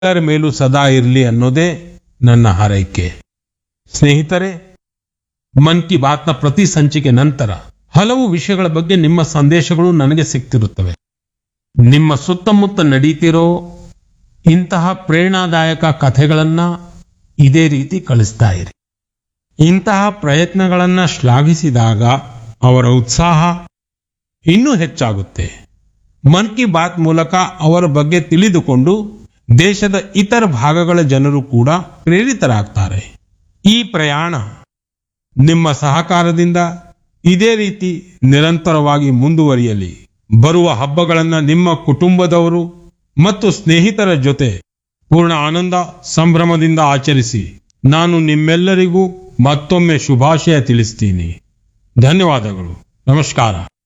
ಎಲ್ಲರ ಮೇಲೂ ಸದಾ ಇರಲಿ ಅನ್ನೋದೇ ನನ್ನ ಹಾರೈಕೆ ಸ್ನೇಹಿತರೆ ಮನ್ ಕಿ ಬಾತ್ನ ಪ್ರತಿ ಸಂಚಿಕೆ ನಂತರ ಹಲವು ವಿಷಯಗಳ ಬಗ್ಗೆ ನಿಮ್ಮ ಸಂದೇಶಗಳು ನನಗೆ ಸಿಗ್ತಿರುತ್ತವೆ ನಿಮ್ಮ ಸುತ್ತಮುತ್ತ ನಡೀತಿರೋ ಇಂತಹ ಪ್ರೇರಣಾದಾಯಕ ಕಥೆಗಳನ್ನ ಇದೇ ರೀತಿ ಕಳಿಸ್ತಾ ಇರಿ ಇಂತಹ ಪ್ರಯತ್ನಗಳನ್ನ ಶ್ಲಾಘಿಸಿದಾಗ ಅವರ ಉತ್ಸಾಹ ಇನ್ನೂ ಹೆಚ್ಚಾಗುತ್ತೆ ಮನ್ ಕಿ ಬಾತ್ ಮೂಲಕ ಅವರ ಬಗ್ಗೆ ತಿಳಿದುಕೊಂಡು ದೇಶದ ಇತರ ಭಾಗಗಳ ಜನರು ಕೂಡ ಪ್ರೇರಿತರಾಗ್ತಾರೆ ಈ ಪ್ರಯಾಣ ನಿಮ್ಮ ಸಹಕಾರದಿಂದ ಇದೇ ರೀತಿ ನಿರಂತರವಾಗಿ ಮುಂದುವರಿಯಲಿ ಬರುವ ಹಬ್ಬಗಳನ್ನ ನಿಮ್ಮ ಕುಟುಂಬದವರು ಮತ್ತು ಸ್ನೇಹಿತರ ಜೊತೆ ಪೂರ್ಣ ಆನಂದ ಸಂಭ್ರಮದಿಂದ ಆಚರಿಸಿ ನಾನು ನಿಮ್ಮೆಲ್ಲರಿಗೂ ಮತ್ತೊಮ್ಮೆ ಶುಭಾಶಯ ತಿಳಿಸ್ತೀನಿ ಧನ್ಯವಾದಗಳು ನಮಸ್ಕಾರ